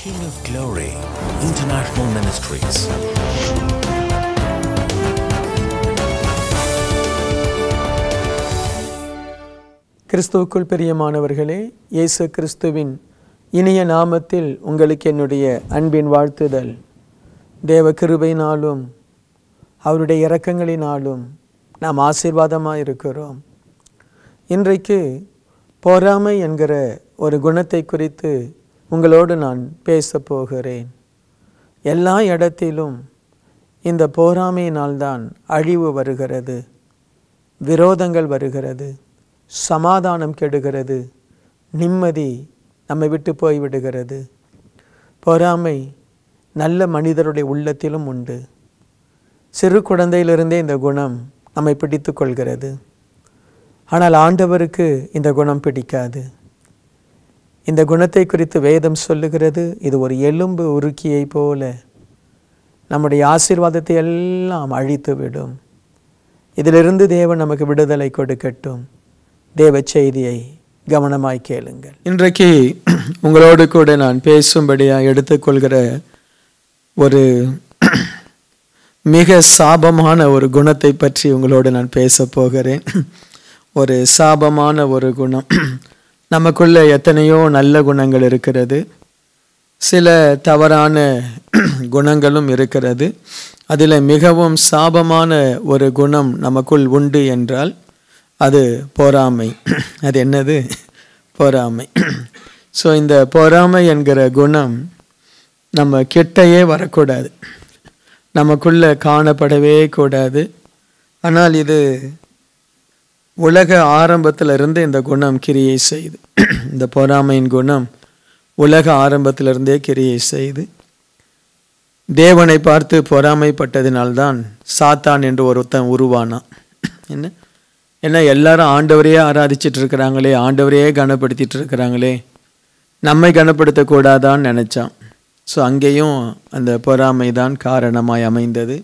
King of Glory International Ministries. கிறிஸ்துவுக்குள் பிரியமானவர்களே இயேசு கிறிஸ்துவின் இனிய நாமத்தில் உங்களுக்கு என்னுடைய அன்பின் வாழ்த்துதல் தேவ கிருபையினாலும் அவருடைய இரக்கங்களினாலும் நாம் ஆசீர்வாதமாக இருக்கிறோம் இன்றைக்கு பொறாமை என்கிற ஒரு குணத்தை குறித்து உங்களோடு நான் பேசப் போகிறேன் எல்லா இடத்திலும் இந்த பொறாமையினால்தான் அழிவு வருகிறது விரோதங்கள் வருகிறது சமாதானம் கெடுகிறது நிம்மதி நம்மை விட்டு போய்விடுகிறது பொறாமை நல்ல மனிதருடைய உள்ளத்திலும் உண்டு சிறு குழந்தையிலிருந்தே இந்த குணம் நம்மை பிடித்து கொள்கிறது ஆனால் ஆண்டவருக்கு இந்த குணம் பிடிக்காது இந்த குணத்தை குறித்து வேதம் சொல்லுகிறது இது ஒரு எலும்பு உருக்கியை போல நம்முடைய ஆசீர்வாதத்தை எல்லாம் அழித்து விடும் இதிலிருந்து தேவன் நமக்கு விடுதலை கொடுக்கட்டும் தேவ செய்தியை கவனமாய் கேளுங்கள் இன்றைக்கு உங்களோடு கூட நான் பேசும்படியாக எடுத்துக்கொள்கிற ஒரு மிக சாபமான ஒரு குணத்தை பற்றி உங்களோடு நான் பேச போகிறேன் ஒரு சாபமான ஒரு குணம் நமக்குள்ள எத்தனையோ நல்ல குணங்கள் இருக்கிறது சில தவறான குணங்களும் இருக்கிறது அதில் மிகவும் சாபமான ஒரு குணம் நமக்குள் உண்டு என்றால் அது பொறாமை அது என்னது பொறாமை ஸோ இந்த பொறாமை என்கிற குணம் நம்ம கிட்டையே வரக்கூடாது நமக்குள்ள காணப்படவே கூடாது ஆனால் இது உலக ஆரம்பத்தில் இருந்து இந்த குணம் கிரியை செய்து இந்த பொறாமையின் குணம் உலக ஆரம்பத்திலிருந்தே கிரியை செய்து தேவனை பார்த்து பொறாமைப்பட்டதினால்தான் சாத்தான் என்று ஒருத்தன் உருவானான் என்ன ஏன்னா எல்லாரும் ஆண்டவரையே ஆராதிச்சிட்டு இருக்கிறாங்களே ஆண்டவரையே கனப்படுத்திட்டு இருக்கிறாங்களே நம்மை கனப்படுத்தக்கூடாதான்னு நினச்சான் ஸோ அங்கேயும் அந்த பொறாமை தான் காரணமாய் அமைந்தது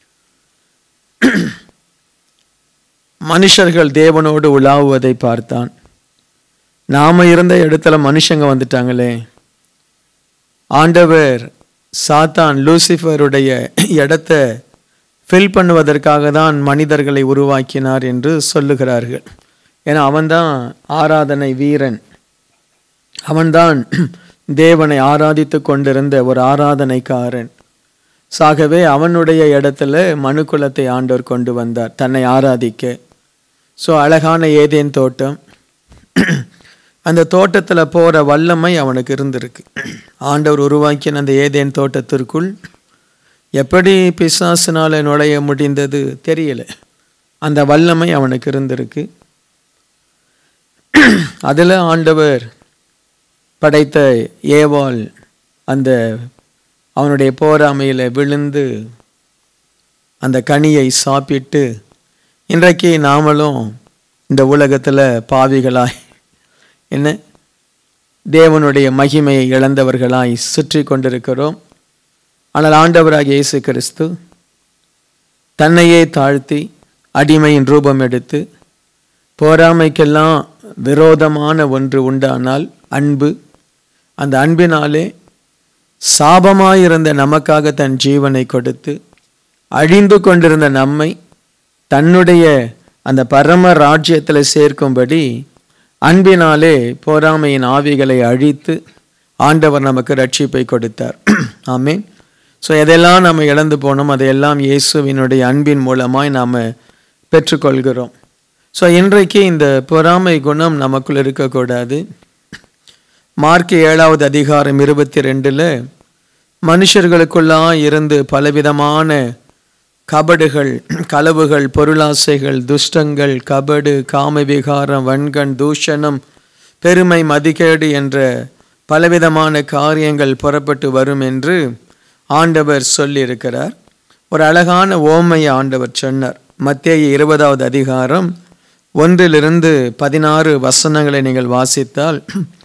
மனுஷர்கள் தேவனோடு உலாவுவதை பார்த்தான் நாம இருந்த இடத்துல மனுஷங்க வந்துட்டாங்களே ஆண்டவர் சாத்தான் லூசிஃபருடைய இடத்த ஃபில் பண்ணுவதற்காக தான் மனிதர்களை உருவாக்கினார் என்று சொல்லுகிறார்கள் ஏன்னா அவன்தான் ஆராதனை வீரன் அவன்தான் தேவனை ஆராதித்து கொண்டிருந்த ஒரு ஆராதனைக்காரன் சாகவே அவனுடைய இடத்துல மனுக்குலத்தை ஆண்டவர் கொண்டு வந்தார் தன்னை ஆராதிக்க ஸோ அழகான ஏதேன் தோட்டம் அந்த தோட்டத்தில் போகிற வல்லமை அவனுக்கு இருந்திருக்கு ஆண்டவர் உருவாக்கின அந்த ஏதேன் தோட்டத்திற்குள் எப்படி பிசாசினால் நுழைய முடிந்தது தெரியல அந்த வல்லமை அவனுக்கு இருந்திருக்கு அதில் ஆண்டவர் படைத்த ஏவாள் அந்த அவனுடைய போராமையில் விழுந்து அந்த கனியை சாப்பிட்டு இன்றைக்கு நாமளும் இந்த உலகத்தில் பாவிகளாய் என்ன தேவனுடைய மகிமையை இழந்தவர்களாய் சுற்றி கொண்டிருக்கிறோம் ஆனால் ஆண்டவராக இயேசு கிறிஸ்து தன்னையே தாழ்த்தி அடிமையின் ரூபம் எடுத்து போராமைக்கெல்லாம் விரோதமான ஒன்று உண்டானால் அன்பு அந்த அன்பினாலே சாபமாயிருந்த நமக்காக தன் ஜீவனை கொடுத்து அழிந்து கொண்டிருந்த நம்மை தன்னுடைய அந்த பரம ராஜ்யத்தில் சேர்க்கும்படி அன்பினாலே போராமையின் ஆவிகளை அழித்து ஆண்டவர் நமக்கு ரட்சிப்பை கொடுத்தார் ஆமீன் ஸோ எதெல்லாம் நம்ம இழந்து போனோம் அதையெல்லாம் இயேசுவினுடைய அன்பின் மூலமாய் நாம் பெற்றுக்கொள்கிறோம் ஸோ இன்றைக்கு இந்த பொறாமை குணம் நமக்குள் இருக்கக்கூடாது மார்க் ஏழாவது அதிகாரம் இருபத்தி ரெண்டில் மனுஷர்களுக்குள்ளாக இருந்து பலவிதமான கபடுகள் களவுகள் பொருளாசைகள் துஷ்டங்கள் கபடு காமவிகாரம் வன்கண் தூஷணம் பெருமை மதிகேடு என்ற பலவிதமான காரியங்கள் புறப்பட்டு வரும் என்று ஆண்டவர் சொல்லியிருக்கிறார் ஒரு அழகான ஓமையை ஆண்டவர் சொன்னார் மத்திய இருபதாவது அதிகாரம் ஒன்றிலிருந்து பதினாறு வசனங்களை நீங்கள் வாசித்தால்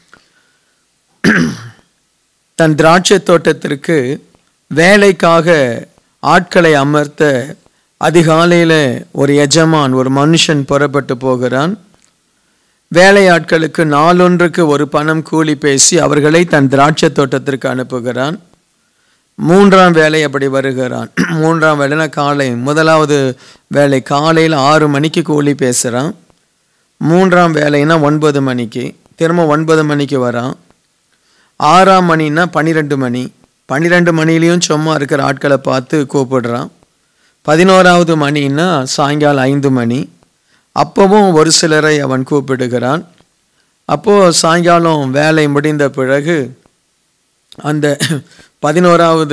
தன் திராட்சை தோட்டத்திற்கு வேலைக்காக ஆட்களை அமர்த்த அதிகாலையில் ஒரு எஜமான் ஒரு மனுஷன் புறப்பட்டு போகிறான் வேலையாட்களுக்கு நாளொன்றுக்கு ஒரு பணம் கூலி பேசி அவர்களை தன் திராட்சை தோட்டத்திற்கு அனுப்புகிறான் மூன்றாம் வேலை அப்படி வருகிறான் மூன்றாம் வேலைனா காலை முதலாவது வேலை காலையில் ஆறு மணிக்கு கூலி பேசுகிறான் மூன்றாம் வேலைனா ஒன்பது மணிக்கு திரும்ப ஒன்பது மணிக்கு வரான் ஆறாம் மணின்னா பன்னிரெண்டு மணி பன்னிரெண்டு மணிலையும் சும்மா இருக்கிற ஆட்களை பார்த்து கூப்பிடுறான் பதினோராவது மணின்னா சாயங்காலம் ஐந்து மணி அப்பவும் ஒரு சிலரை அவன் கூப்பிடுகிறான் அப்போது சாயங்காலம் வேலை முடிந்த பிறகு அந்த பதினோராவது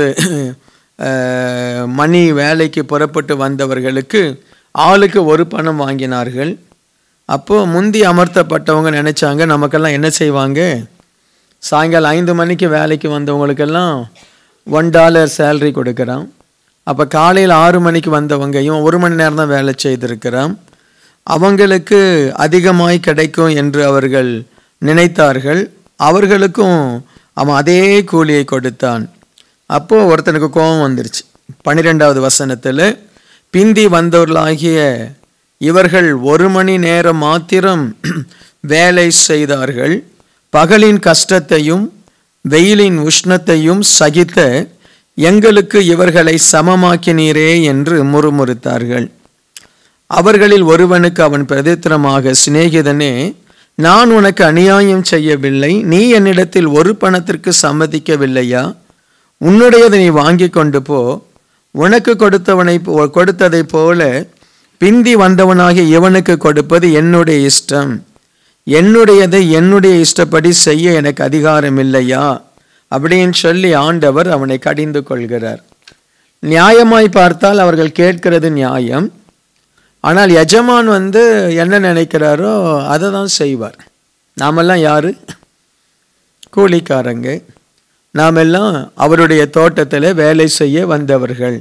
அஹ், மணி வேலைக்கு புறப்பட்டு வந்தவர்களுக்கு ஆளுக்கு ஒரு பணம் வாங்கினார்கள் அப்போது முந்தி அமர்த்தப்பட்டவங்க நினச்சாங்க நமக்கெல்லாம் என்ன செய்வாங்க சாயங்காலம் ஐந்து மணிக்கு வேலைக்கு வந்தவங்களுக்கெல்லாம் ஒன் டாலர் சேலரி கொடுக்குறான் அப்போ காலையில் ஆறு மணிக்கு வந்தவங்க இவன் ஒரு மணி நேரம் தான் வேலை செய்திருக்கிறான் அவங்களுக்கு அதிகமாய் கிடைக்கும் என்று அவர்கள் நினைத்தார்கள் அவர்களுக்கும் அவன் அதே கூலியை கொடுத்தான் அப்போ ஒருத்தனுக்கு கோபம் வந்துருச்சு பன்னிரெண்டாவது வசனத்தில் பிந்தி வந்தவர்களாகிய இவர்கள் ஒரு மணி நேரம் மாத்திரம் வேலை செய்தார்கள் பகலின் கஷ்டத்தையும் வெயிலின் உஷ்ணத்தையும் சகித்த எங்களுக்கு இவர்களை சமமாக்கினீரே என்று முறுமுறுத்தார்கள் அவர்களில் ஒருவனுக்கு அவன் பிரதித்திரமாக சிநேகிதனே நான் உனக்கு அநியாயம் செய்யவில்லை நீ என்னிடத்தில் ஒரு பணத்திற்கு சம்மதிக்கவில்லையா உன்னுடையதை நீ வாங்கி கொண்டு போ உனக்கு கொடுத்தவனை போ- கொடுத்ததைப் போல பிந்தி வந்தவனாகிய இவனுக்கு கொடுப்பது என்னுடைய இஷ்டம் என்னுடையதை என்னுடைய இஷ்டப்படி செய்ய எனக்கு அதிகாரம் இல்லையா அப்படின்னு சொல்லி ஆண்டவர் அவனை கடிந்து கொள்கிறார் நியாயமாய் பார்த்தால் அவர்கள் கேட்கிறது நியாயம் ஆனால் எஜமான் வந்து என்ன நினைக்கிறாரோ அதை தான் செய்வார் நாமெல்லாம் யாரு கூலிக்காரங்க நாமெல்லாம் அவருடைய தோட்டத்தில் வேலை செய்ய வந்தவர்கள்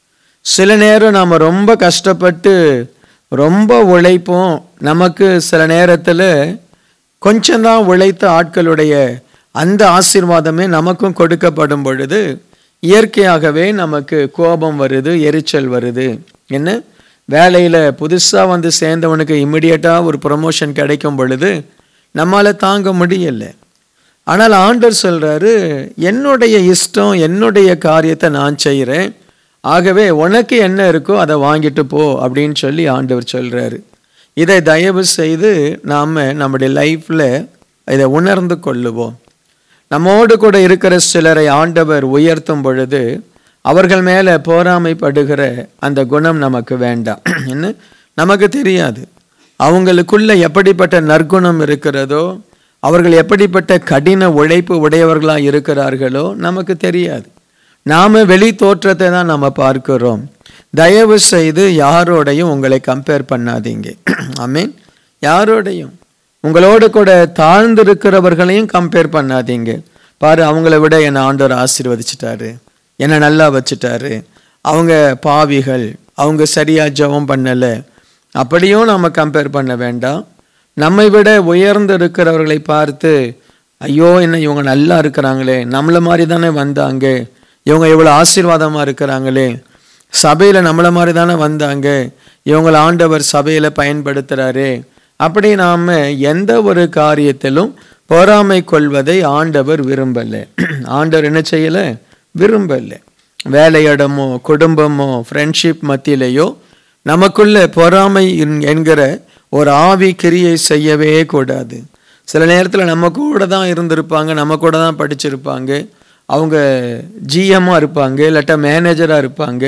சில நேரம் நாம் ரொம்ப கஷ்டப்பட்டு ரொம்ப உழைப்போம் நமக்கு சில நேரத்தில் கொஞ்சம்தான் உழைத்த ஆட்களுடைய அந்த ஆசீர்வாதமே நமக்கும் கொடுக்கப்படும் பொழுது இயற்கையாகவே நமக்கு கோபம் வருது எரிச்சல் வருது என்ன வேலையில் புதுசாக வந்து சேர்ந்தவனுக்கு இம்மிடியட்டாக ஒரு ப்ரொமோஷன் கிடைக்கும் பொழுது நம்மால் தாங்க முடியலை ஆனால் ஆண்டவர் சொல்றாரு என்னுடைய இஷ்டம் என்னுடைய காரியத்தை நான் செய்கிறேன் ஆகவே உனக்கு என்ன இருக்கோ அதை வாங்கிட்டு போ அப்படின்னு சொல்லி ஆண்டவர் சொல்றாரு இதை தயவு செய்து நாம் நம்முடைய லைஃப்பில் இதை உணர்ந்து கொள்ளுவோம் நம்மோடு கூட இருக்கிற சிலரை ஆண்டவர் உயர்த்தும் பொழுது அவர்கள் மேலே போராமைப்படுகிற அந்த குணம் நமக்கு வேண்டாம் என்ன நமக்கு தெரியாது அவங்களுக்குள்ள எப்படிப்பட்ட நற்குணம் இருக்கிறதோ அவர்கள் எப்படிப்பட்ட கடின உழைப்பு உடையவர்களாக இருக்கிறார்களோ நமக்கு தெரியாது நாம வெளி தோற்றத்தை தான் நம்ம பார்க்கிறோம் தயவு செய்து யாரோடையும் உங்களை கம்பேர் பண்ணாதீங்க ஆமீன் யாரோடையும் உங்களோடு கூட தாழ்ந்திருக்கிறவர்களையும் கம்பேர் பண்ணாதீங்க பாரு அவங்கள விட என்னை ஆண்டவர் ஆசீர்வதிச்சிட்டாரு என்னை நல்லா வச்சுட்டாரு அவங்க பாவிகள் அவங்க சரியா ஜெபம் பண்ணலை அப்படியும் நம்ம கம்பேர் பண்ண வேண்டாம் நம்மை விட உயர்ந்து இருக்கிறவர்களை பார்த்து ஐயோ என்ன இவங்க நல்லா இருக்கிறாங்களே நம்மளை மாதிரி தானே வந்தாங்க இவங்க இவ்வளோ ஆசீர்வாதமாக இருக்கிறாங்களே சபையில் நம்மளை மாதிரி தானே வந்தாங்க இவங்களை ஆண்டவர் சபையில் பயன்படுத்துகிறாரே அப்படி நாம் எந்த ஒரு காரியத்திலும் பொறாமை கொள்வதை ஆண்டவர் விரும்பலை ஆண்டவர் என்ன செய்யலை விரும்பலை வேலையிடமோ குடும்பமோ ஃப்ரெண்ட்ஷிப் மத்தியிலேயோ நமக்குள்ள பொறாமை என்- என்கிற ஒரு ஆவி கிரியை செய்யவே கூடாது சில நேரத்தில் நம்ம கூட தான் இருந்திருப்பாங்க நம்ம கூட தான் படிச்சிருப்பாங்க அவங்க ஜிஎம்மாக இருப்பாங்க இல்லாட்டா மேனேஜராக இருப்பாங்க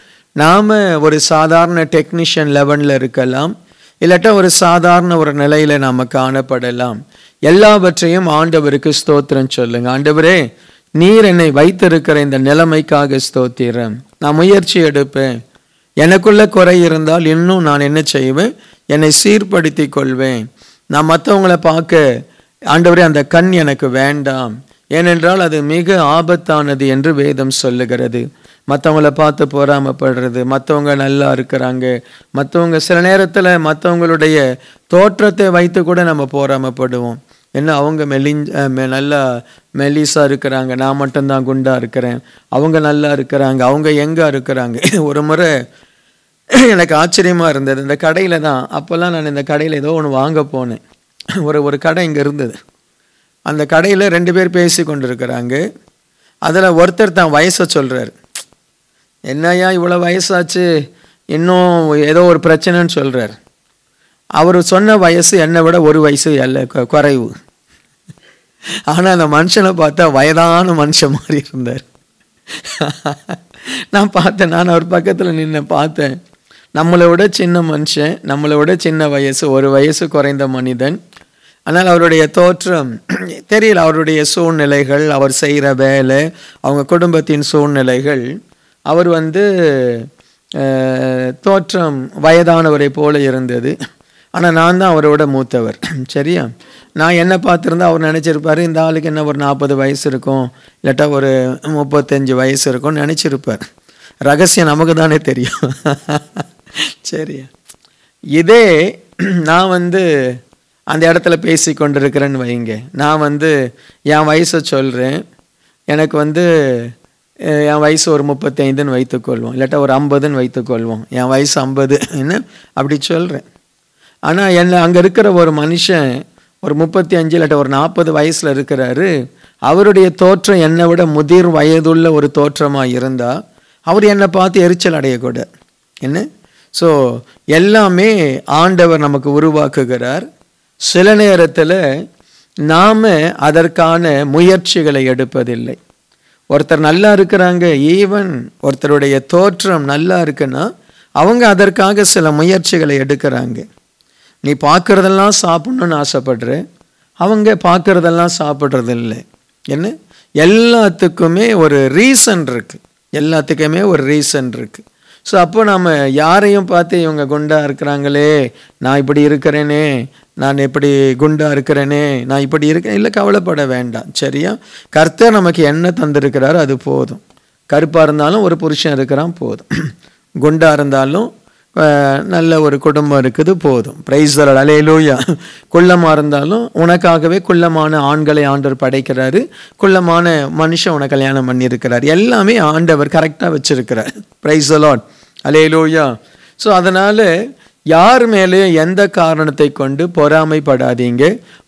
நாம் ஒரு சாதாரண டெக்னீஷியன் லெவலில் இருக்கலாம் இல்லாட்டா ஒரு சாதாரண ஒரு நிலையில் நாம் காணப்படலாம் எல்லாவற்றையும் ஆண்டவருக்கு ஸ்தோத்திரம் சொல்லுங்க ஆண்டவரே நீர் என்னை வைத்திருக்கிற இந்த நிலைமைக்காக ஸ்தோத்திரம் நான் முயற்சி எடுப்பேன் எனக்குள்ள குறை இருந்தால் இன்னும் நான் என்ன செய்வேன் என்னை சீர்படுத்தி கொள்வேன் நான் மற்றவங்களை பார்க்க ஆண்டவரே அந்த கண் எனக்கு வேண்டாம் ஏனென்றால் அது மிக ஆபத்தானது என்று வேதம் சொல்லுகிறது மற்றவங்கள பார்த்து பொறாமப்படுறது மற்றவங்க நல்லா இருக்கிறாங்க மற்றவங்க சில நேரத்தில் மற்றவங்களுடைய தோற்றத்தை வைத்து கூட நம்ம பொறாமப்படுவோம் என்ன அவங்க மெலிஞ் அஹ் மெ- நல்லா மெலிசா இருக்கிறாங்க நான் மட்டும்தான் குண்டா இருக்கிறேன் அவங்க நல்லா இருக்கிறாங்க அவங்க எங்க இருக்கிறாங்க ஒரு முறை எனக்கு ஆச்சரியமா இருந்தது இந்த கடையில தான் அப்போல்லாம் நான் இந்த கடையில் ஏதோ ஒன்று வாங்க போனேன் ஒரு ஒரு கடை இங்கே இருந்தது அந்த கடையில் ரெண்டு பேர் பேசி கொண்டிருக்கிறாங்க அதில் ஒருத்தர் தான் வயசை சொல்கிறார் என்னய்யா இவ்வளோ வயசாச்சு இன்னும் ஏதோ ஒரு பிரச்சனைன்னு சொல்கிறார் அவர் சொன்ன வயசு என்னை விட ஒரு வயசு அல்ல கு- குறைவு ஆனால் அந்த மனுஷனை பார்த்தா வயதான மனுஷன் மாதிரி இருந்தார் நான் பார்த்தேன் நான் அவர் பக்கத்தில் நின்று பார்த்தேன் நம்மளை விட சின்ன மனுஷன் நம்மளை விட சின்ன வயசு ஒரு வயசு குறைந்த மனிதன் ஆனால் அவருடைய தோற்றம் தெரியல அவருடைய சூழ்நிலைகள் அவர் செய்கிற வேலை அவங்க குடும்பத்தின் சூழ்நிலைகள் அவர் வந்து அஹ், தோற்றம் வயதானவரை போல இருந்தது ஆனால் நான் தான் அவரோட மூத்தவர் சரியா நான் என்ன பார்த்துருந்தா அவர் நினச்சிருப்பாரு இந்த ஆளுக்கு என்ன ஒரு நாற்பது வயசு இருக்கும் இல்லாட்டா ஒரு முப்பத்தஞ்சு வயசு இருக்கும்னு நினச்சிருப்பார் ரகசியம் நமக்கு தானே தெரியும் சரியா இதே நான் வந்து அந்த இடத்துல பேசி கொண்டிருக்கிறேன்னு வைங்க நான் வந்து என் வயசை சொல்கிறேன் எனக்கு வந்து அஹ், என் வயசு ஒரு முப்பத்தைந்துன்னு வைத்துக்கொள்வோம் இல்லாட்டா ஒரு ஐம்பதுன்னு வைத்துக்கொள்வோம் என் வயசு ஐம்பது என்ன அப்படி சொல்கிறேன் ஆனால் என்ன அங்கே இருக்கிற ஒரு மனுஷன் ஒரு முப்பத்தி அஞ்சு இல்லாட்ட ஒரு நாற்பது வயசில் இருக்கிறாரு அவருடைய தோற்றம் என்னை விட முதிர் வயதுள்ள ஒரு தோற்றமாக இருந்தால் அவர் என்னை பார்த்து எரிச்சல் அடையக்கூடாது என்ன ஸோ எல்லாமே ஆண்டவர் நமக்கு உருவாக்குகிறார் சில நேரத்தில் நாம் அதற்கான முயற்சிகளை எடுப்பதில்லை ஒருத்தர் நல்லா இருக்கிறாங்க ஈவன் ஒருத்தருடைய தோற்றம் நல்லா இருக்குன்னா அவங்க அதற்காக சில முயற்சிகளை எடுக்கிறாங்க நீ பார்க்குறதெல்லாம் சாப்பிட்ணுன்னு ஆசைப்படுற அவங்க பார்க்குறதெல்லாம் சாப்பிட்றது இல்லை என்ன எல்லாத்துக்குமே ஒரு ரீசன் இருக்குது எல்லாத்துக்குமே ஒரு ரீசன் இருக்குது ஸோ அப்போ நம்ம யாரையும் பார்த்து இவங்க குண்டா இருக்கிறாங்களே நான் இப்படி இருக்கிறேனே நான் இப்படி குண்டா இருக்கிறேனே நான் இப்படி இருக்கேன் இல்லை கவலைப்பட வேண்டாம் சரியா கர்த்தர் நமக்கு என்ன தந்திருக்கிறாரோ அது போதும் கருப்பாக இருந்தாலும் ஒரு புருஷன் இருக்கிறான் போதும் குண்டா இருந்தாலும் அஹ், நல்ல ஒரு குடும்பம் இருக்குது போதும் பிரைஸ் அலையலூயா குள்ளமாக இருந்தாலும் உனக்காகவே குள்ளமான ஆண்களை ஆண்டவர் படைக்கிறாரு குள்ளமான மனுஷன் உனக்கு கல்யாணம் பண்ணியிருக்கிறார் எல்லாமே ஆண்டவர் கரெக்டாக வச்சிருக்கிறார் பிரைஸ் அலாட் அலையலூயா ஸோ அதனால் யார் மேலேயும் எந்த காரணத்தை கொண்டு பொறாமைப்படாதீங்க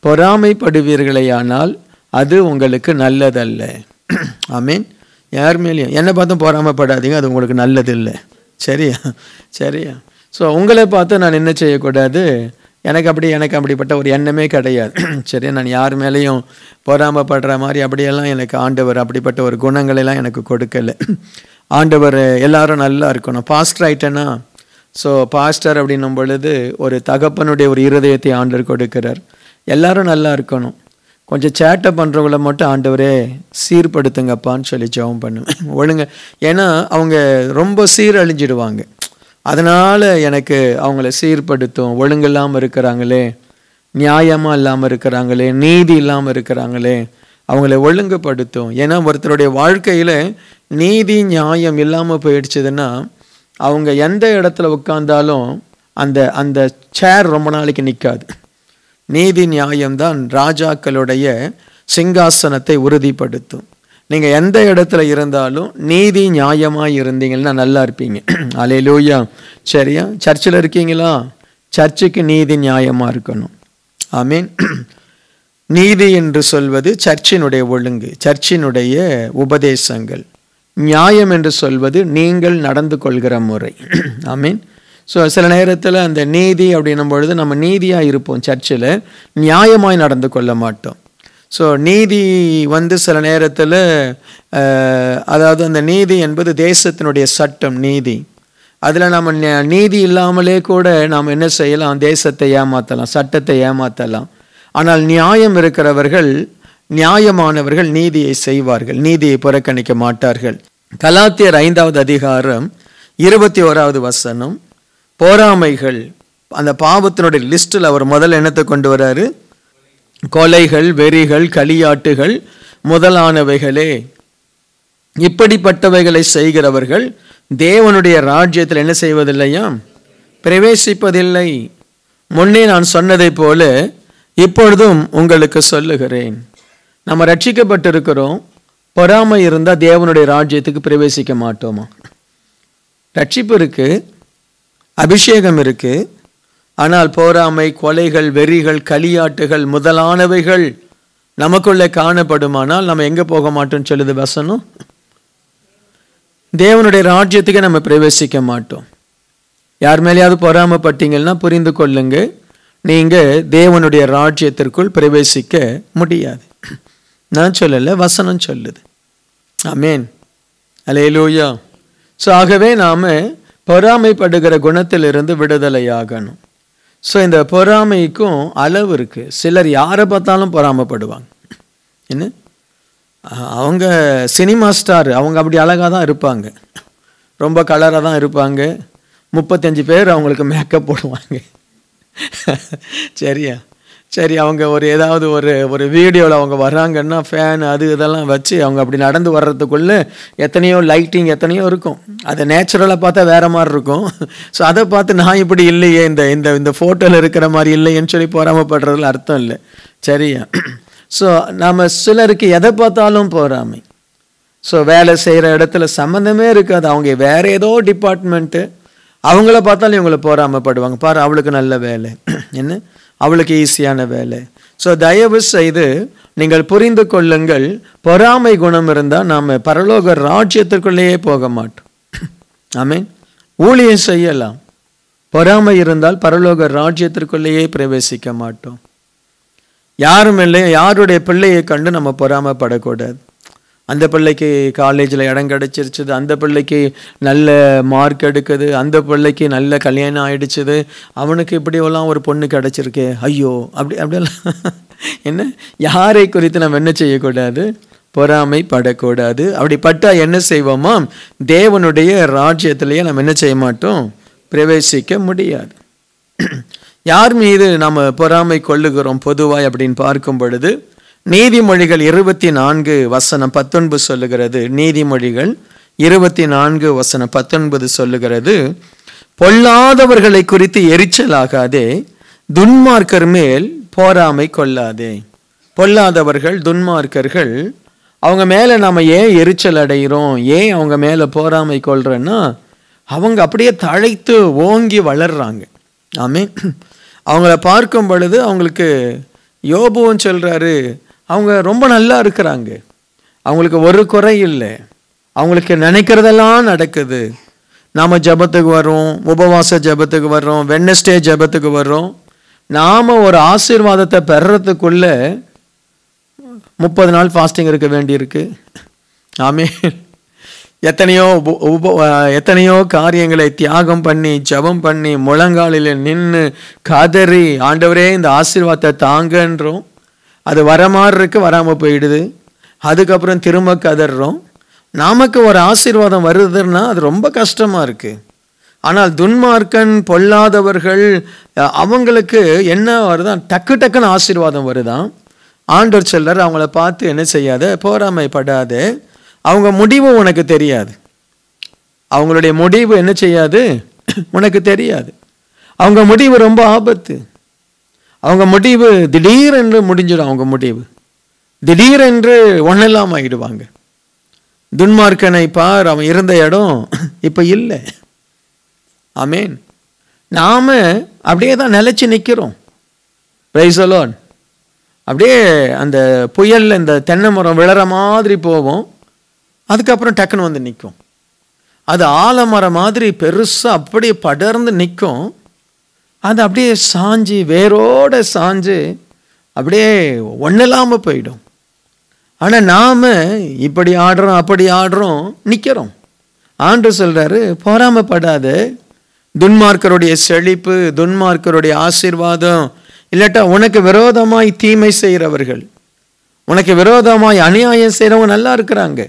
பொறாமைப்படுவீர்களேயானால் அது உங்களுக்கு நல்லதல்ல ஆமீன் யார் மேலேயும் என்னை பார்த்தும் பொறாமைப்படாதீங்க அது உங்களுக்கு நல்லதில்லை சரியா சரியா ஸோ உங்களை பார்த்து நான் என்ன செய்யக்கூடாது எனக்கு அப்படி எனக்கு அப்படிப்பட்ட ஒரு எண்ணமே கிடையாது சரியா நான் யார் மேலேயும் பொறாமைப்படுற மாதிரி அப்படியெல்லாம் எனக்கு ஆண்டவர் அப்படிப்பட்ட ஒரு குணங்களெல்லாம் எனக்கு கொடுக்கல ஆண்டவர் எல்லாரும் நல்லா இருக்கணும் பாஸ்டர் ஆயிட்டேன்னா ஸோ பாஸ்டர் அப்படின்னும் பொழுது ஒரு தகப்பனுடைய ஒரு இருதயத்தை ஆண்டவர் கொடுக்கிறார் எல்லாரும் நல்லா இருக்கணும் கொஞ்சம் சேட்டை பண்ணுறவங்கள மட்டும் ஆண்டவரே சீர்படுத்துங்கப்பான்னு சொல்லி ஜெபம் பண்ணுவேன் ஒழுங்க ஏன்னா அவங்க ரொம்ப சீரழிஞ்சிடுவாங்க அதனால் எனக்கு அவங்கள சீர்படுத்தும் ஒழுங்கில்லாமல் இருக்கிறாங்களே நியாயமாக இல்லாமல் இருக்கிறாங்களே நீதி இல்லாமல் இருக்கிறாங்களே அவங்கள ஒழுங்குபடுத்தும் ஏன்னா ஒருத்தருடைய வாழ்க்கையில் நீதி நியாயம் இல்லாமல் போயிடுச்சுதுன்னா அவங்க எந்த இடத்துல உட்கார்ந்தாலும் அந்த அந்த சேர் ரொம்ப நாளைக்கு நிற்காது நீதி நியாயம்தான் ராஜாக்களுடைய சிங்காசனத்தை உறுதிப்படுத்தும் நீங்கள் எந்த இடத்துல இருந்தாலும் நீதி நியாயமாக இருந்தீங்கன்னா நல்லா இருப்பீங்க அலையிலூயா சரியா சர்ச்சில் இருக்கீங்களா சர்ச்சுக்கு நீதி நியாயமாக இருக்கணும் ஆமீன் நீதி என்று சொல்வது சர்ச்சினுடைய ஒழுங்கு சர்ச்சினுடைய உபதேசங்கள் நியாயம் என்று சொல்வது நீங்கள் நடந்து கொள்கிற முறை ஆமீன் ஸோ சில நேரத்தில் அந்த நீதி அப்படின்னும் பொழுது நம்ம நீதியாக இருப்போம் சர்ச்சில் நியாயமாய் நடந்து கொள்ள மாட்டோம் ஸோ நீதி வந்து சில நேரத்தில் அதாவது அந்த நீதி என்பது தேசத்தினுடைய சட்டம் நீதி அதில் நம்ம ந- நீதி இல்லாமலே கூட நாம் என்ன செய்யலாம் தேசத்தை ஏமாற்றலாம் சட்டத்தை ஏமாற்றலாம் ஆனால் நியாயம் இருக்கிறவர்கள் நியாயமானவர்கள் நீதியை செய்வார்கள் நீதியை புறக்கணிக்க மாட்டார்கள் கலாத்தியர் ஐந்தாவது அதிகாரம் இருபத்தி ஓராவது வசனம் போராமைகள் அந்த பாவத்தினுடைய லிஸ்ட்டில் அவர் முதல் என்னத்தை கொண்டு வராரு கொலைகள் வெறிகள் களியாட்டுகள் முதலானவைகளே இப்படிப்பட்டவைகளை செய்கிறவர்கள் தேவனுடைய ராஜ்யத்தில் என்ன செய்வதில்லையாம் பிரவேசிப்பதில்லை முன்னே நான் சொன்னதைப் போல இப்பொழுதும் உங்களுக்கு சொல்லுகிறேன் நம்ம ரட்சிக்கப்பட்டிருக்கிறோம் பொறாமை இருந்தால் தேவனுடைய ராஜ்யத்துக்கு பிரவேசிக்க மாட்டோமா ரட்சிப்பு இருக்கு அபிஷேகம் இருக்கு ஆனால் போராமை கொலைகள் வெறிகள் களியாட்டுகள் முதலானவைகள் நமக்குள்ளே காணப்படுமானால் நம்ம எங்கே போக மாட்டோம்னு சொல்லுது வசனம் தேவனுடைய ராஜ்யத்துக்கு நம்ம பிரவேசிக்க மாட்டோம் யார் மேலேயாவது பொறாமப்பட்டீங்கன்னா புரிந்து கொள்ளுங்க நீங்க தேவனுடைய ராஜ்யத்திற்குள் பிரவேசிக்க முடியாது நான் சொல்லலை வசனம் சொல்லுது ஆமேன் அலேலூயா ஸோ ஆகவே நாம் பொறாமைப்படுகிற குணத்திலிருந்து விடுதலையாகணும் ஸோ இந்த பொறாமைக்கும் அளவு இருக்குது சிலர் யாரை பார்த்தாலும் பொறாமைப்படுவாங்க என்ன அஹ் அவங்க சினிமா ஸ்டார் அவங்க அப்படி அழகாக தான் இருப்பாங்க ரொம்ப கலராக தான் இருப்பாங்க முப்பத்தஞ்சு பேர் அவங்களுக்கு மேக்கப் போடுவாங்க சரியா சரி அவங்க ஒரு ஏதாவது ஒரு ஒரு வீடியோவில் அவங்க வர்றாங்கன்னா ஃபேன் அது இதெல்லாம் வச்சு அவங்க அப்படி நடந்து வர்றதுக்குள்ளே எத்தனையோ லைட்டிங் எத்தனையோ இருக்கும் அதை நேச்சுரலாக பார்த்தா வேற மாதிரி இருக்கும் ஸோ அதை பார்த்து நான் இப்படி இல்லையே இந்த இந்த இந்த ஃபோட்டோவில் இருக்கிற மாதிரி இல்லையேன்னு சொல்லி பொறாமப்படுறதுல அர்த்தம் இல்லை சரியா ஸோ நாம் சிலருக்கு எதை பார்த்தாலும் பொறாமை ஸோ வேலை செய்கிற இடத்துல சம்மந்தமே இருக்காது அவங்க வேற ஏதோ டிபார்ட்மெண்ட்டு அவங்கள பார்த்தாலும் இவங்களை போராமப்படுவாங்க பாரு அவளுக்கு நல்ல வேலை என்ன அவளுக்கு ஈஸியான வேலை ஸோ தயவு செய்து நீங்கள் புரிந்து கொள்ளுங்கள் பொறாமை குணம் இருந்தால் நாம் பரலோக ராஜ்யத்திற்குள்ளேயே போக மாட்டோம் ஆமீன் ஊழியம் செய்யலாம் பொறாமை இருந்தால் பரலோக ராஜ்யத்திற்குள்ளேயே பிரவேசிக்க மாட்டோம் யாரும் இல்லை யாருடைய பிள்ளையை கண்டு நம்ம பொறாமப்படக்கூடாது அந்த பிள்ளைக்கு காலேஜில் இடம் கிடச்சிருச்சுது அந்த பிள்ளைக்கு நல்ல மார்க் எடுக்குது அந்த பிள்ளைக்கு நல்ல கல்யாணம் ஆயிடுச்சுது அவனுக்கு இப்படியெல்லாம் ஒரு பொண்ணு கிடச்சிருக்கே ஐயோ அப்படி அப்படியெல்லாம் என்ன யாரை குறித்து நம்ம என்ன செய்யக்கூடாது பொறாமைப்படக்கூடாது அப்படி பட்டா என்ன செய்வோமா தேவனுடைய ராஜ்யத்திலேயே நம்ம என்ன செய்ய மாட்டோம் பிரவேசிக்க முடியாது யார் மீது நம்ம பொறாமை கொள்ளுகிறோம் பொதுவாய் அப்படின்னு பார்க்கும் பொழுது நீதிமொழிகள் இருபத்தி நான்கு வசனம் பத்தொன்பது சொல்லுகிறது நீதிமொழிகள் இருபத்தி நான்கு வசனம் பத்தொன்பது சொல்லுகிறது பொல்லாதவர்களை குறித்து எரிச்சலாகாதே துன்மார்க்கர் மேல் போராமை கொள்ளாதே பொல்லாதவர்கள் துன்மார்க்கர்கள் அவங்க மேலே நம்ம ஏன் எரிச்சல் அடைகிறோம் ஏன் அவங்க மேலே போராமை கொள்றோன்னா அவங்க அப்படியே தழைத்து ஓங்கி வளர்றாங்க ஆமே அவங்கள பார்க்கும் பொழுது அவங்களுக்கு யோபுவும் சொல்கிறாரு அவங்க ரொம்ப நல்லா இருக்கிறாங்க அவங்களுக்கு ஒரு குறை இல்லை அவங்களுக்கு நினைக்கிறதெல்லாம் நடக்குது நாம் ஜபத்துக்கு வர்றோம் உபவாச ஜபத்துக்கு வர்றோம் வென்னஸ்டே ஜபத்துக்கு வர்றோம் நாம் ஒரு ஆசீர்வாதத்தை பெறத்துக்குள்ள முப்பது நாள் ஃபாஸ்டிங் இருக்க வேண்டியிருக்கு ஆமே எத்தனையோ உப உப எத்தனையோ காரியங்களை தியாகம் பண்ணி ஜபம் பண்ணி முழங்காலில் நின்று கதறி ஆண்டவரே இந்த ஆசீர்வாதத்தை தாங்கன்றோம் அது வர மாதிரி இருக்கு வராமல் போயிடுது அதுக்கப்புறம் திரும்ப கதறோம் நமக்கு ஒரு ஆசீர்வாதம் வருதுன்னா அது ரொம்ப கஷ்டமாக இருக்குது ஆனால் துன்மார்க்கன் பொல்லாதவர்கள் அவங்களுக்கு என்ன வருதான் டக்கு டக்குன்னு ஆசீர்வாதம் வருதான் ஆண்டவர் செல்லர் அவங்கள பார்த்து என்ன செய்யாத போராமைப்படாத அவங்க முடிவு உனக்கு தெரியாது அவங்களுடைய முடிவு என்ன செய்யாது உனக்கு தெரியாது அவங்க முடிவு ரொம்ப ஆபத்து அவங்க முடிவு திடீரென்று முடிஞ்சிடும் அவங்க முடிவு திடீரென்று ஒன்னெல்லாம் ஆகிடுவாங்க துன்மார்க்கனை பார் அவன் இருந்த இடம் இப்போ இல்லை ஆமேன் நாம் அப்படியே தான் நிலச்சி நிற்கிறோம் பிரைசலோன் அப்படியே அந்த புயலில் இந்த தென்னை மரம் விழற மாதிரி போவோம் அதுக்கப்புறம் டக்குன்னு வந்து நிற்கும் அது ஆலமரம் மாதிரி பெருசாக அப்படியே படர்ந்து நிற்கும் அது அப்படியே சாஞ்சு வேரோட சாஞ்சு அப்படியே ஒன்றில்லாமல் போயிடும் ஆனால் நாம் இப்படி ஆடுறோம் அப்படி ஆடுறோம் நிற்கிறோம் ஆண்டு சொல்கிறாரு போராமப்படாத துன்மார்க்கருடைய செழிப்பு துன்மார்க்கருடைய ஆசீர்வாதம் இல்லாட்டா உனக்கு விரோதமாய் தீமை செய்கிறவர்கள் உனக்கு விரோதமாய் அநியாயம் செய்கிறவங்க நல்லா இருக்கிறாங்க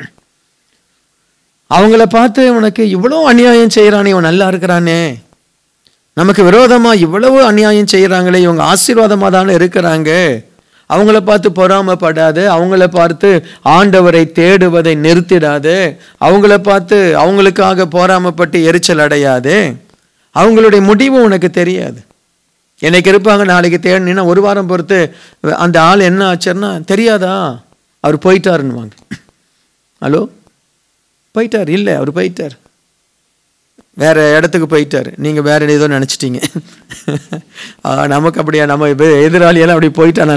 அவங்கள பார்த்து உனக்கு இவ்வளோ அநியாயம் செய்கிறானே இவன் நல்லா இருக்கிறானே நமக்கு விரோதமாக இவ்வளவு அநியாயம் செய்கிறாங்களே இவங்க ஆசீர்வாதமாக தானே இருக்கிறாங்க அவங்கள பார்த்து பொறாமப்படாது அவங்கள பார்த்து ஆண்டவரை தேடுவதை நிறுத்திடாது அவங்கள பார்த்து அவங்களுக்காக பொறாமப்பட்டு எரிச்சல் அடையாது அவங்களுடைய முடிவு உனக்கு தெரியாது என்னைக்கு இருப்பாங்க நாளைக்கு தேடினா ஒரு வாரம் பொறுத்து அந்த ஆள் என்ன ஆச்சுன்னா தெரியாதா அவர் போயிட்டாருன்னுவாங்க ஹலோ போயிட்டார் இல்லை அவர் போயிட்டார் வேற இடத்துக்கு போயிட்டாரு நீங்க வேற ஏதோ நினைச்சிட்டீங்க ஆ, நமக்கு அப்படியா நம்ம எதிர்- எதிராளியெல்லாம் அப்படி போயிட்டானால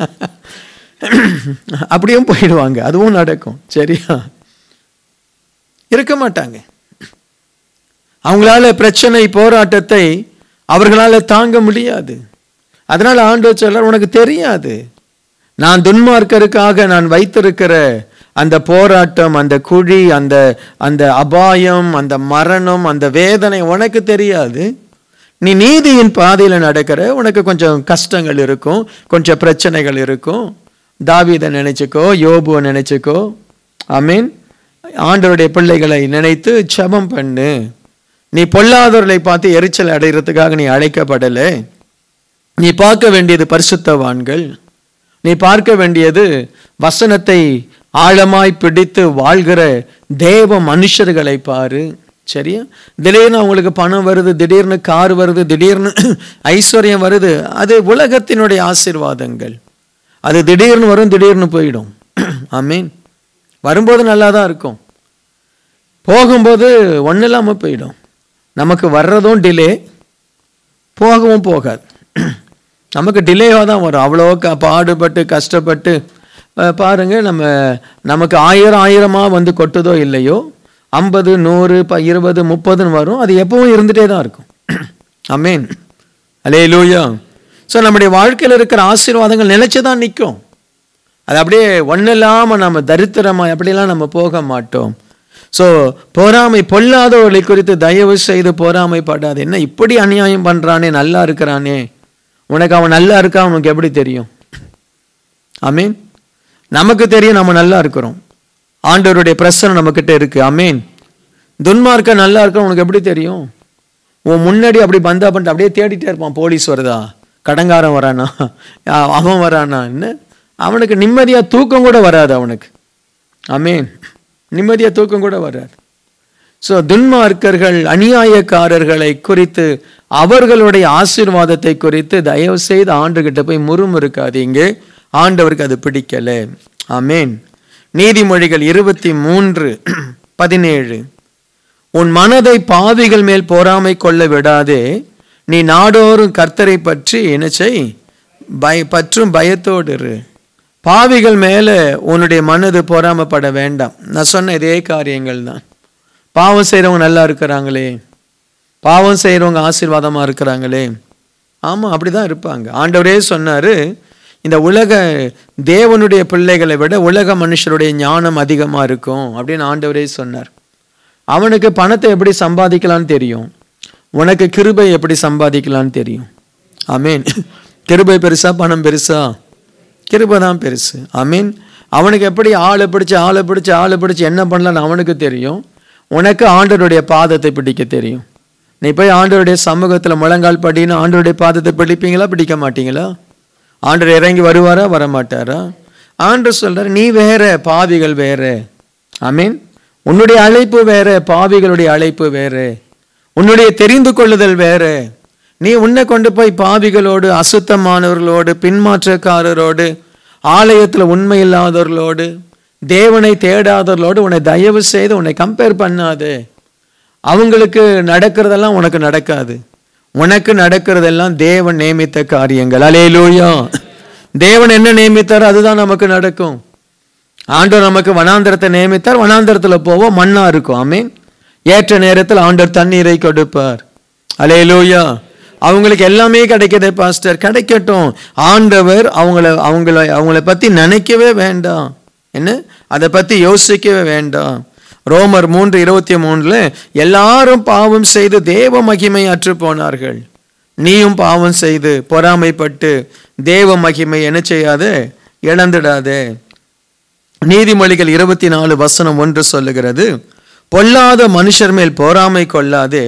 அப்படியும் போயிடுவாங்க அதுவும் நடக்கும் சரியா இருக்க மாட்டாங்க அவங்களால பிரச்சனை போராட்டத்தை அவர்களால தாங்க முடியாது அதனால ஆண்டவர் சொல்றார் உனக்கு தெரியாது நான் துன்மார்க்கருக்காக நான் வைத்திருக்கிற அந்த போராட்டம் அந்த குழி அந்த அந்த அபாயம் அந்த மரணம் அந்த வேதனை உனக்கு தெரியாது நீ நீதியின் பாதையில நடக்கிற உனக்கு கொஞ்சம் கஷ்டங்கள் இருக்கும் கொஞ்சம் பிரச்சனைகள் இருக்கும் தாவீதை நினைச்சுக்கோ யோபுவை நினைச்சுக்கோ ஆமீன் ஆண்டவருடைய பிள்ளைகளை நினைத்து ஜெபம் பண்ணு நீ பொல்லாதவர்களை பார்த்து எரிச்சல் அடைகிறதுக்காக நீ அழைக்கப்படலை நீ பார்க்க வேண்டியது பரிசுத்தவான்கள் நீ பார்க்க வேண்டியது வசனத்தை ஆழமாய் பிடித்து வாழ்கிற தேவ மனுஷர்களை பாரு சரியா திடீர்னு அவங்களுக்கு பணம் வருது திடீர்னு கார் வருது திடீர்னு ஐஸ்வர்யம் வருது அது உலகத்தினுடைய ஆசீர்வாதங்கள் அது திடீர்னு வரும் திடீர்னு போயிடும் ஆமீன் வரும்போது நல்லா தான் இருக்கும் போகும்போது ஒன்றும் இல்லாமல் போயிடும் நமக்கு வர்றதும் டிலே போகவும் போகாது நமக்கு டிலேவாக தான் வரும் அவ்வளோ க பாடுபட்டு கஷ்டப்பட்டு அஹ், பாருங்க நம்ம நமக்கு ஆயிரம் ஆயிரமாக வந்து கொட்டுதோ இல்லையோ ஐம்பது நூறு ப இருபது முப்பதுன்னு வரும் அது எப்பவும் இருந்துகிட்டே தான் இருக்கும் அமேன் அலே லூயா ஸோ நம்முடைய வாழ்க்கையில் இருக்கிற ஆசீர்வாதங்கள் நிலைச்சு தான் நிற்கும் அது அப்படியே ஒன்றும் இல்லாமல் நம்ம தரித்திரமாக அப்படிலாம் நம்ம போக மாட்டோம் ஸோ பொறாமை பொல்லாதவர்களை குறித்து தயவு செய்து பொறாமைப்படாது என்ன இப்படி அநியாயம் பண்ணுறானே நல்லா இருக்கிறானே உனக்கு அவன் நல்லா இருக்கா உனக்கு எப்படி தெரியும் அமீன் நமக்கு தெரியும் நம்ம நல்லா இருக்கிறோம் ஆண்டவருடைய பிரசனம் நம்மக்கிட்ட இருக்கு அமீன் துன்மார்க்க நல்லா இருக்க உனக்கு எப்படி தெரியும் உன் முன்னாடி அப்படி பந்தா பண்ணிட்டு அப்படியே தேடிட்டே இருப்பான் போலீஸ் வருதா கடங்காரன் வரானா அ- அவன் வரானா என்ன அவனுக்கு நிம்மதியா தூக்கம் கூட வராது அவனுக்கு அமீன் நிம்மதியா தூக்கம் கூட வராது ஸோ துன்மார்க்கர்கள் அநியாயக்காரர்களை குறித்து அவர்களுடைய ஆசீர்வாதத்தை குறித்து தயவு செய்து ஆண்டுகிட்ட போய் முறுமுறுக்காதீங்க ஆண்டவருக்கு அது பிடிக்கல ஆமேன் நீதிமொழிகள் இருபத்தி மூன்று பதினேழு உன் மனதை பாவிகள் மேல் பொறாமை கொள்ள விடாதே நீ நாடோறும் கர்த்தரை பற்றி என்ன செய் பய பற்றும் பயத்தோடு இரு பாவிகள் மேல உன்னுடைய மனது பொறாமைப்பட வேண்டாம் நான் சொன்ன இதே காரியங்கள் தான் பாவம் செய்கிறவங்க நல்லா இருக்கிறாங்களே பாவம் செய்கிறவங்க ஆசீர்வாதமா இருக்கிறாங்களே ஆமா அப்படிதான் இருப்பாங்க ஆண்டவரே சொன்னாரு இந்த உலக தேவனுடைய பிள்ளைகளை விட உலக மனுஷருடைய ஞானம் அதிகமா இருக்கும் அப்படின்னு ஆண்டவரே சொன்னார் அவனுக்கு பணத்தை எப்படி சம்பாதிக்கலாம்னு தெரியும் உனக்கு கிருபை எப்படி சம்பாதிக்கலாம்னு தெரியும் ஆமீன் கிருபை பெருசா பணம் பெருசா கிருபை தான் பெருசு ஆமீன் அவனுக்கு எப்படி ஆளை பிடிச்சு ஆளை பிடிச்சு ஆளை பிடிச்சு என்ன பண்ணலாம்னு அவனுக்கு தெரியும் உனக்கு ஆண்டவருடைய பாதத்தை பிடிக்க தெரியும் நீ போய் ஆண்டவருடைய சமூகத்தில் முழங்கால் படின்னு ஆண்டவருடைய பாதத்தை பிடிப்பீங்களா பிடிக்க மாட்டீங்களா ஆண்டவர் இறங்கி வருவாரா வரமாட்டாரா ஆண்டவர் சொல்றாரு நீ வேற பாவிகள் வேற ஆமீன் உன்னுடைய அழைப்பு வேற பாவிகளுடைய அழைப்பு வேற உன்னுடைய தெரிந்து கொள்ளுதல் வேற நீ உன்னை கொண்டு போய் பாவிகளோடு அசுத்தமானவர்களோடு பின்மாற்றக்காரரோடு ஆலயத்தில் உண்மை இல்லாதவர்களோடு தேவனை தேடாதவர்களோடு உன்னை தயவு செய்து உன்னை கம்பேர் பண்ணாது அவங்களுக்கு நடக்கிறதெல்லாம் உனக்கு நடக்காது உனக்கு நடக்கிறதெல்லாம் தேவன் நியமித்த காரியங்கள் அலேலூயா தேவன் என்ன நியமித்தாரோ அதுதான் நமக்கு நடக்கும் ஆண்டவர் நமக்கு வனாந்தரத்தை நியமித்தார் வனாந்தரத்துல போவோம் மண்ணா இருக்கும் ஆமீன் ஏற்ற நேரத்தில் ஆண்டவர் தண்ணீரை கொடுப்பார் அலேலூயா அவங்களுக்கு எல்லாமே கிடைக்குதே பாஸ்டர் கிடைக்கட்டும் ஆண்டவர் அவங்கள அவங்கள அவங்கள பத்தி நினைக்கவே வேண்டாம் என்ன அதை பத்தி யோசிக்கவே வேண்டாம் ரோமர் மூன்று இருபத்தி மூணுல எல்லாரும் பாவம் செய்து தேவ மகிமை அற்று போனார்கள் நீயும் பாவம் செய்து பொறாமைப்பட்டு தேவ மகிமை என்ன செய்யாதே இழந்துடாதே நீதிமொழிகள் இருபத்தி நாலு வசனம் ஒன்று சொல்லுகிறது பொல்லாத மனுஷர் மேல் பொறாமை கொள்ளாதே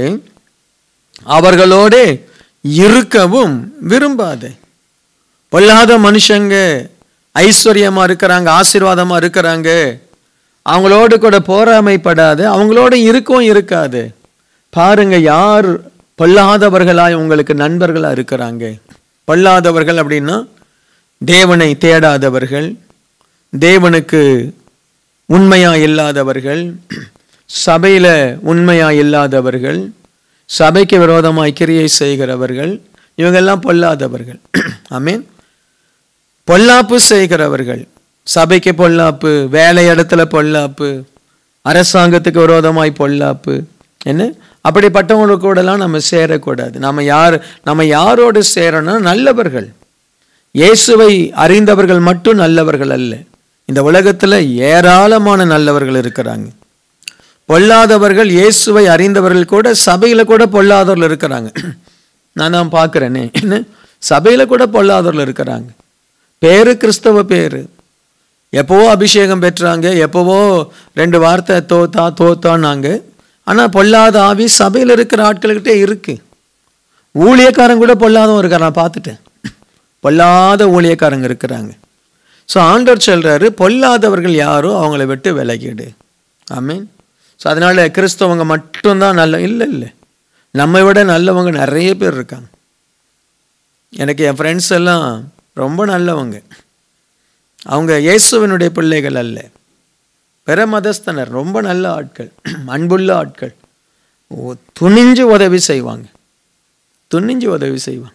அவர்களோடே இருக்கவும் விரும்பாதே பொல்லாத மனுஷங்க ஐஸ்வர்யமா இருக்கிறாங்க ஆசீர்வாதமா இருக்கிறாங்க அவங்களோடு கூட போராமைப்படாது அவங்களோட இருக்கவும் இருக்காது பாருங்க யார் பொல்லாதவர்களாய் உங்களுக்கு நண்பர்களா இருக்கிறாங்க பொல்லாதவர்கள் அப்படின்னா தேவனை தேடாதவர்கள் தேவனுக்கு உண்மையா இல்லாதவர்கள் சபையில உண்மையா இல்லாதவர்கள் சபைக்கு விரோதமாய் கிரியை செய்கிறவர்கள் இவங்கெல்லாம் பொல்லாதவர்கள் ஆமீன் பொல்லாப்பு செய்கிறவர்கள் சபைக்கு பொல்லாப்பு வேலை இடத்துல பொல்லாப்பு அரசாங்கத்துக்கு விரோதமாய் பொல்லாப்பு என்ன அப்படிப்பட்டவங்க கூடலாம் நம்ம சேரக்கூடாது நம்ம யார் நம்ம யாரோடு சேரணும் நல்லவர்கள் இயேசுவை அறிந்தவர்கள் மட்டும் நல்லவர்கள் அல்ல இந்த உலகத்தில் ஏராளமான நல்லவர்கள் இருக்கிறாங்க பொல்லாதவர்கள் இயேசுவை அறிந்தவர்கள் கூட சபையில் கூட பொல்லாதவர்கள் இருக்கிறாங்க நான் தான் பார்க்குறேனே என்ன சபையில் கூட பொல்லாதவர்கள் இருக்கிறாங்க பேரு கிறிஸ்தவ பேரு எப்போவோ அபிஷேகம் பெற்றாங்க எப்போவோ ரெண்டு வார்த்தை தோத்தா தோத்தான்னாங்க ஆனால் பொல்லாத ஆவி சபையில் இருக்கிற ஆட்கள்கிட்ட இருக்கு ஊழியக்காரன் கூட பொல்லாதவன் இருக்கார் நான் பார்த்துட்டேன் பொல்லாத ஊழியக்காரங்க இருக்கிறாங்க ஸோ ஆண்டவர் சொல்கிறாரு பொல்லாதவர்கள் யாரோ அவங்கள விட்டு விலகிடு ஆமீன் ஸோ அதனால் கிறிஸ்தவங்க மட்டும்தான் நல்ல இல்லை இல்லை நம்மை விட நல்லவங்க நிறைய பேர் இருக்காங்க எனக்கு என் ஃப்ரெண்ட்ஸ் எல்லாம் ரொம்ப நல்லவங்க அவங்க இயேசுவனுடைய பிள்ளைகள் அல்ல பிற மதஸ்தனர் ரொம்ப நல்ல ஆட்கள் அன்புள்ள ஆட்கள் ஓ துணிஞ்சு உதவி செய்வாங்க துணிஞ்சு உதவி செய்வாங்க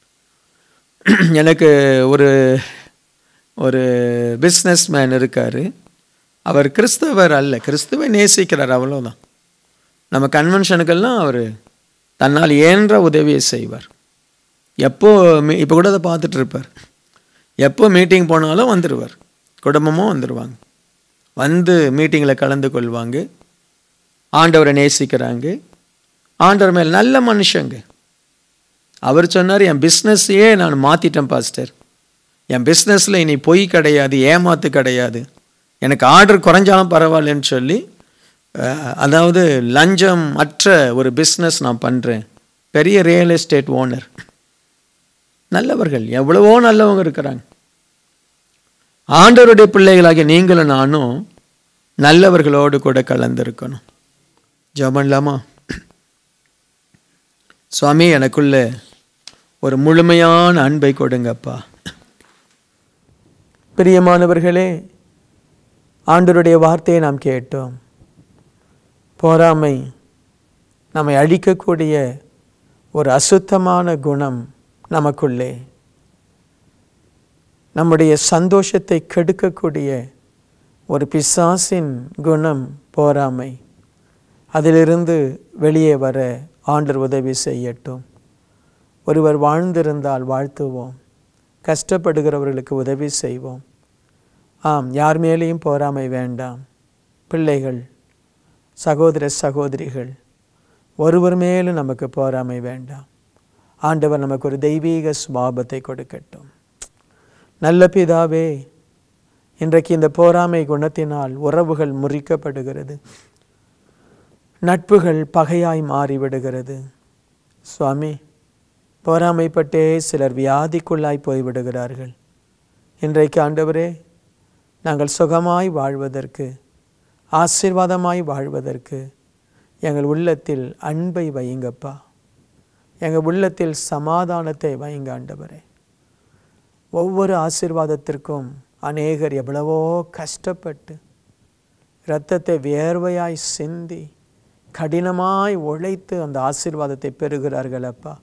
எனக்கு ஒரு ஒரு பிஸ்னஸ் மேன் இருக்கார் அவர் கிறிஸ்தவர் அல்ல கிறிஸ்துவை நேசிக்கிறார் அவ்வளோதான் நம்ம கன்வென்ஷனுக்கெல்லாம் அவர் தன்னால் இயன்ற உதவியை செய்வார் எப்போ இப்போ கூட அதை பார்த்துட்டு இருப்பார் எப்போ மீட்டிங் போனாலும் வந்துடுவார் குடும்பமும் வந்துடுவாங்க வந்து மீட்டிங்கில் கலந்து கொள்வாங்க ஆண்டவரை நேசிக்கிறாங்க ஆண்டவர் மேல் நல்ல மனுஷங்க அவர் சொன்னார் என் பிஸ்னஸையே நான் மாற்றிட்டேன் பாஸ்டர் என் பிஸ்னஸில் இனி பொய் கிடையாது ஏமாத்து கிடையாது எனக்கு ஆர்டர் குறைஞ்சாலும் பரவாயில்லன்னு சொல்லி அதாவது லஞ்சம் அற்ற ஒரு பிஸ்னஸ் நான் பண்ணுறேன் பெரிய ரியல் எஸ்டேட் ஓனர் நல்லவர்கள் எவ்வளவோ நல்லவங்க இருக்கிறாங்க ஆண்டவருடைய பிள்ளைகளாகிய நீங்களும் நானும் நல்லவர்களோடு கூட கலந்துருக்கணும் ஜபன்லாமா சுவாமி எனக்குள்ள ஒரு முழுமையான அன்பை கொடுங்கப்பா பிரியமானவர்களே ஆண்டருடைய வார்த்தையை நாம் கேட்டோம் போராமை நம்மை அழிக்கக்கூடிய ஒரு அசுத்தமான குணம் நமக்குள்ளே நம்முடைய சந்தோஷத்தை கெடுக்கக்கூடிய ஒரு பிசாசின் குணம் போராமை அதிலிருந்து வெளியே வர ஆண்டர் உதவி செய்யட்டும் ஒருவர் வாழ்ந்திருந்தால் வாழ்த்துவோம் கஷ்டப்படுகிறவர்களுக்கு உதவி செய்வோம் ஆம் யார் மேலேயும் போராமை வேண்டாம் பிள்ளைகள் சகோதர சகோதரிகள் ஒருவர் மேலும் நமக்கு போராமை வேண்டாம் ஆண்டவர் நமக்கு ஒரு தெய்வீக சுபாபத்தை கொடுக்கட்டும் நல்ல பிதாவே இன்றைக்கு இந்த போராமை குணத்தினால் உறவுகள் முறிக்கப்படுகிறது நட்புகள் பகையாய் மாறிவிடுகிறது சுவாமி போராமைப்பட்டே சிலர் வியாதிக்குள்ளாய் போய்விடுகிறார்கள் இன்றைக்கு ஆண்டவரே நாங்கள் சுகமாய் வாழ்வதற்கு ஆசீர்வாதமாய் வாழ்வதற்கு எங்கள் உள்ளத்தில் அன்பை வையுங்கப்பா எங்கள் உள்ளத்தில் சமாதானத்தை வையுங்க ஆண்டவரே ஒவ்வொரு ஆசீர்வாதத்திற்கும் அநேகர் எவ்வளவோ கஷ்டப்பட்டு இரத்தத்தை வியர்வையாய் சிந்தி கடினமாய் உழைத்து அந்த ஆசீர்வாதத்தை பெறுகிறார்கள் அப்பா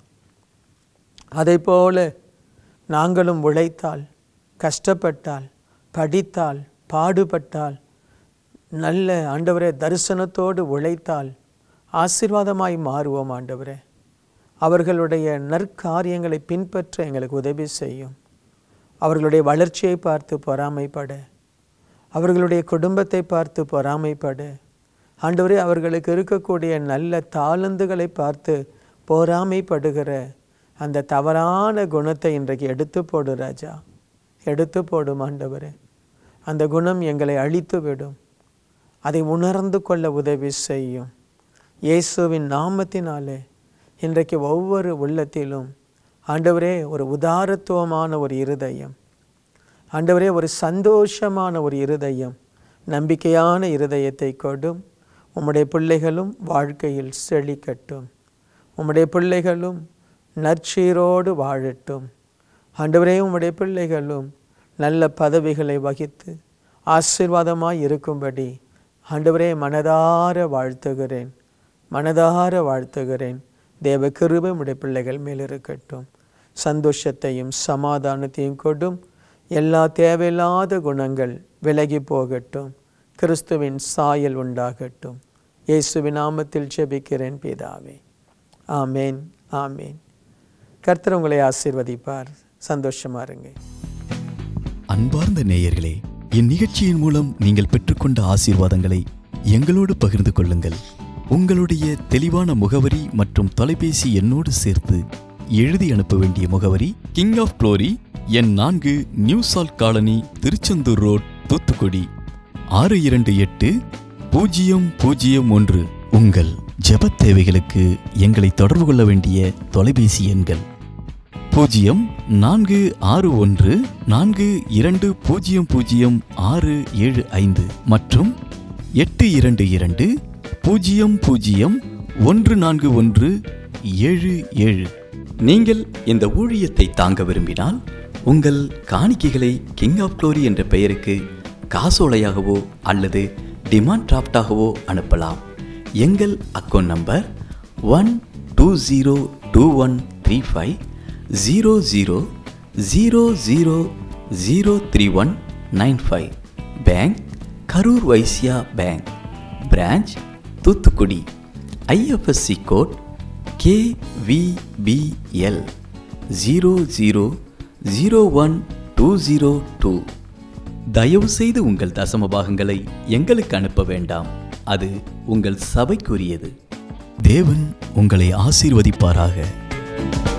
அதை போல நாங்களும் உழைத்தால் கஷ்டப்பட்டால் படித்தால் பாடுபட்டால் நல்ல ஆண்டவரே தரிசனத்தோடு உழைத்தால் ஆசீர்வாதமாய் மாறுவோம் ஆண்டவரே அவர்களுடைய நற்காரியங்களை பின்பற்ற எங்களுக்கு உதவி செய்யும் அவர்களுடைய வளர்ச்சியை பார்த்து பொறாமைப்பட அவர்களுடைய குடும்பத்தை பார்த்து பொறாமைப்பட ஆண்டவரே அவர்களுக்கு இருக்கக்கூடிய நல்ல தாளந்துகளை பார்த்து பொறாமைப்படுகிற அந்த தவறான குணத்தை இன்றைக்கு எடுத்து போடு ராஜா எடுத்து போடும் ஆண்டவரே அந்த குணம் எங்களை அழித்து விடும் அதை உணர்ந்து கொள்ள உதவி செய்யும் இயேசுவின் நாமத்தினாலே இன்றைக்கு ஒவ்வொரு உள்ளத்திலும் ஆண்டவரே ஒரு உதாரத்துவமான ஒரு இருதயம் ஆண்டவரே ஒரு சந்தோஷமான ஒரு இருதயம் நம்பிக்கையான இருதயத்தை கொடும் உம்முடைய பிள்ளைகளும் வாழ்க்கையில் செழிக்கட்டும் உம்முடைய பிள்ளைகளும் நற்சீரோடு வாழட்டும் ஆண்டவரே உம்முடைய பிள்ளைகளும் நல்ல பதவிகளை வகித்து ஆசீர்வாதமாய் இருக்கும்படி ஆண்டவரே மனதார வாழ்த்துகிறேன் மனதார வாழ்த்துகிறேன் தேவ கிருபை உடைய பிள்ளைகள் மேல் இருக்கட்டும் சந்தோஷத்தையும் சமாதானத்தையும் கொடும் எல்லா தேவையில்லாத குணங்கள் விலகி போகட்டும் கிறிஸ்துவின் சாயல் உண்டாகட்டும் இயேசுவின் நாமத்தில் ஜெபிக்கிறேன் பிதாவே ஆமேன் ஆமேன் கர்த்தர் உங்களை ஆசீர்வதிப்பார் சந்தோஷமா இருங்க அன்பார்ந்த நேயர்களே இந்நிகழ்ச்சியின் மூலம் நீங்கள் பெற்றுக்கொண்ட ஆசீர்வாதங்களை எங்களோடு பகிர்ந்து கொள்ளுங்கள் உங்களுடைய தெளிவான முகவரி மற்றும் தொலைபேசி எண்ணோடு சேர்த்து எழுதி அனுப்ப வேண்டிய முகவரி கிங் ஆஃப் க்ளோரி எண் நான்கு new salt colony Tiruchendur road Thoothukudi ஆறு இரண்டு எட்டு பூஜ்ஜியம் பூஜ்ஜியம் ஒன்று உங்கள் ஜெபத் தேவைகளுக்கு எங்களை தொடர்பு கொள்ள வேண்டிய தொலைபேசி எண்கள் பூஜ்ஜியம் நான்கு ஆறு ஒன்று நான்கு இரண்டு பூஜ்ஜியம் பூஜ்ஜியம் ஆறு ஏழு ஐந்து மற்றும் எட்டு இரண்டு இரண்டு பூஜ்ஜியம் பூஜ்ஜியம் ஒன்று நான்கு ஒன்று ஏழு ஏழு நீங்கள் இந்த ஊழியத்தை தாங்க விரும்பினால் உங்கள் காணிக்கைகளை கிங் ஆஃப் க்ளோரி என்ற பெயருக்கு காசோலையாகவோ அல்லது டிமாண்ட் டிராஃப்டாகவோ அனுப்பலாம் எங்கள் account number one two zero two one three five zero zero zero zero zero three one nine five bank Karur Vysya bank branch Thoothukudi IFSC code KVBL zero zero zero one two zero two தயவு செய்து உங்கள் தசம பாகங்களை எங்களுக்கு அனுப்ப வேண்டாம் அது உங்கள் சபைக்குரியது தேவன் உங்களை ஆசீர்வதிப்பாராக